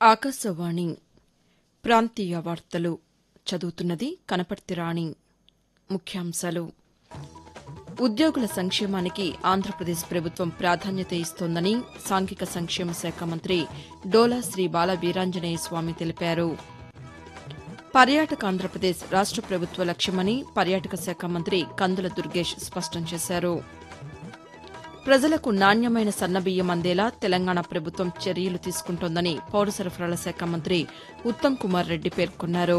ఆకాశవాణి ప్రాంతీయ వార్తలు చదువుతున్నది కనపర్తి రాణి ముఖ్యాంశాలు ఉద్యోగుల సంక్షేమానికి ఆంధ్రప్రదేశ్ ప్రభుత్వం ప్రాధాన్యత ఇస్తోందని సాంఘిక సంక్షేమ శాఖ మంత్రి డోలా శ్రీ బాల వీరాంజనేయ స్వామి తెలిపారు పర్యాటక ఆంధ్రప్రదేశ్ రాష్ట ప్రభుత్వ లక్ష్యమని పర్యాటక శాఖ మంత్రి కందుల దుర్గేష్ స్పష్టం చేశారు ప్రజలకు నాణ్యమైన సన్నబియ్యం అందేలా తెలంగాణ ప్రభుత్వం చర్యలు తీసుకుంటోందని పౌర సరఫరాల శాఖ మంత్రి ఉత్తమ్ కుమార్ రెడ్డి పేర్కొన్నారు